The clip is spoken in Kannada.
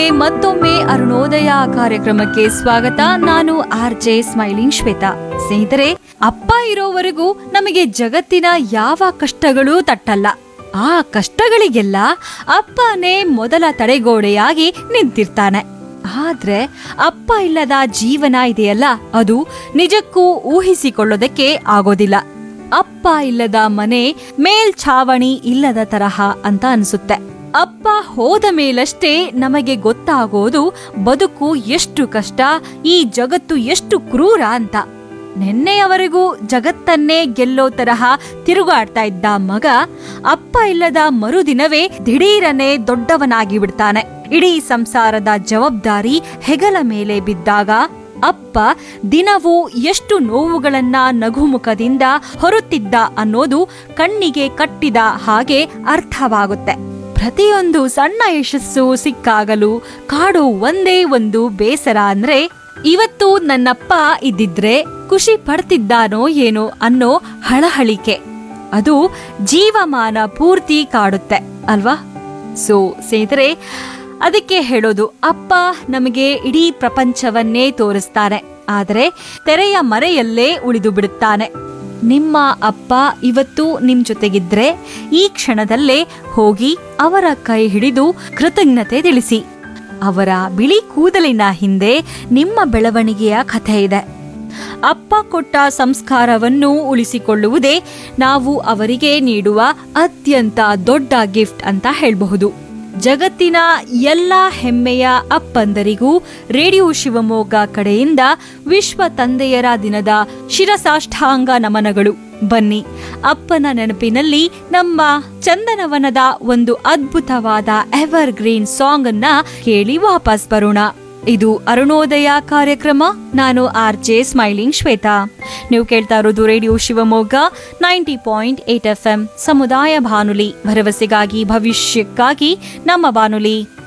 ಮತ್ತೊಮ್ಮೆ ಅರುಣೋದಯ ಕಾರ್ಯಕ್ರಮಕ್ಕೆ ಸ್ವಾಗತ ನಾನು ಆರ್ ಜೆ ಸ್ಮೈಲಿಂಗ್ ಶ್ವೇತಾ ಸ್ನೇಹಿತರೆ ಅಪ್ಪ ಇರೋವರೆಗೂ ನಮಗೆ ಜಗತ್ತಿನ ಯಾವ ಕಷ್ಟಗಳೂ ತಟ್ಟಲ್ಲ ಆ ಕಷ್ಟಗಳಿಗೆಲ್ಲ ಅಪ್ಪನೇ ಮೊದಲ ತಡೆಗೋಡೆಯಾಗಿ ನಿಂತಿರ್ತಾನೆ ಆದ್ರೆ ಅಪ್ಪ ಇಲ್ಲದ ಜೀವನ ಇದೆಯಲ್ಲ ಅದು ನಿಜಕ್ಕೂ ಊಹಿಸಿಕೊಳ್ಳೋದಕ್ಕೆ ಆಗೋದಿಲ್ಲ ಅಪ್ಪ ಇಲ್ಲದ ಮನೆ ಮೇಲ್ಛಾವಣಿ ಇಲ್ಲದ ತರಹ ಅಂತ ಅನ್ಸುತ್ತೆ ಅಪ್ಪ ಹೋದ ಮೇಲಷ್ಟೇ ನಮಗೆ ಗೊತ್ತಾಗೋದು ಬದುಕು ಎಷ್ಟು ಕಷ್ಟ ಈ ಜಗತ್ತು ಎಷ್ಟು ಕ್ರೂರ ಅಂತ ನಿನ್ನೆಯವರೆಗೂ ಜಗತ್ತನ್ನೇ ಗೆಲ್ಲೋ ತರಹ ತಿರುಗಾಡ್ತಾ ಇದ್ದ ಮಗ ಅಪ್ಪ ಇಲ್ಲದ ಮರುದಿನವೇ ದಿಢೀರನೆ ದೊಡ್ಡವನಾಗಿ ಬಿಡ್ತಾನೆ ಇಡೀ ಸಂಸಾರದ ಜವಾಬ್ದಾರಿ ಹೆಗಲ ಮೇಲೆ ಬಿದ್ದಾಗ ಅಪ್ಪ ದಿನವೂ ಎಷ್ಟು ನೋವುಗಳನ್ನ ನಗುಮುಖದಿಂದ ಹೊರುತ್ತಿದ್ದ ಅನ್ನೋದು ಕಣ್ಣಿಗೆ ಕಟ್ಟಿದ ಹಾಗೆ ಅರ್ಥವಾಗುತ್ತೆ ಪ್ರತಿಯೊಂದು ಸಣ್ಣ ಯಶಸ್ಸು ಸಿಕ್ಕಾಗಲು ಕಾಡೋ ಒಂದೇ ಒಂದು ಬೇಸರ ಅಂದ್ರೆ ಇವತ್ತು ನನ್ನಪ್ಪ ಇದ್ದಿದ್ರೆ ಖುಷಿ ಪಡ್ತಿದ್ದಾನೋ ಏನೋ ಅನ್ನೋ ಹಳಹಳಿಕೆ ಅದು ಜೀವಮಾನ ಪೂರ್ತಿ ಕಾಡುತ್ತೆ ಅಲ್ವಾ ಸೊ ಸ್ನೇಹಿತರೆ ಅದಕ್ಕೆ ಹೇಳೋದು ಅಪ್ಪ ನಮಗೆ ಇಡೀ ಪ್ರಪಂಚವನ್ನೇ ತೋರಿಸ್ತಾನೆ ಆದರೆ ತೆರೆಯ ಮರೆಯಲ್ಲೇ ಉಳಿದು ಬಿಡುತ್ತಾನೆ ನಿಮ್ಮ ಅಪ್ಪ ಇವತ್ತು ನಿಮ್ ಜೊತೆಗಿದ್ರೆ ಈ ಕ್ಷಣದಲ್ಲೇ ಹೋಗಿ ಅವರ ಕೈ ಹಿಡಿದು ಕೃತಜ್ಞತೆ ತಿಳಿಸಿ ಅವರ ಬಿಳಿ ಕೂದಲಿನ ಹಿಂದೆ ನಿಮ್ಮ ಬೆಳವಣಿಗೆಯ ಕಥೆ ಇದೆ ಅಪ್ಪ ಕೊಟ್ಟ ಸಂಸ್ಕಾರವನ್ನು ಉಳಿಸಿಕೊಳ್ಳುವುದೇ ನಾವು ಅವರಿಗೆ ನೀಡುವ ಅತ್ಯಂತ ದೊಡ್ಡ ಗಿಫ್ಟ್ ಅಂತ ಹೇಳಬಹುದು ಜಗತ್ತಿನ ಎಲ್ಲ ಹೆಮ್ಮೆಯ ಅಪ್ಪಂದರಿಗೂ ರೇಡಿಯೋ ಶಿವಮೊಗ್ಗ ಕಡೆಯಿಂದ ವಿಶ್ವ ತಂದೆಯರ ದಿನದ ಶಿರಸಾಷ್ಟಾಂಗ ನಮನಗಳು ಬನ್ನಿ ಅಪ್ಪನ ನೆನಪಿನಲ್ಲಿ ನಮ್ಮ ಚಂದನವನದ ಒಂದು ಅದ್ಭುತವಾದ ಎವರ್ ಗ್ರೀನ್ ಸಾಂಗ್ ಅನ್ನ ಕೇಳಿ ವಾಪಸ್ ಬರೋಣ ಇದು ಅರುಣೋದಯ ಕಾರ್ಯಕ್ರಮ ನಾನು ಆರ್ ಜೆ ಸ್ಮೈಲಿಂಗ್ ಶ್ವೇತಾ ನೀವು ಕೇಳ್ತಾ ಇರೋದು radio Shivamogga ninety point eight F M ಸಮುದಾಯ ಬಾನುಲಿ ಭರವಸೆಗಾಗಿ ಭವಿಷ್ಯಕ್ಕಾಗಿ ನಮ್ಮ ಬಾನುಲಿ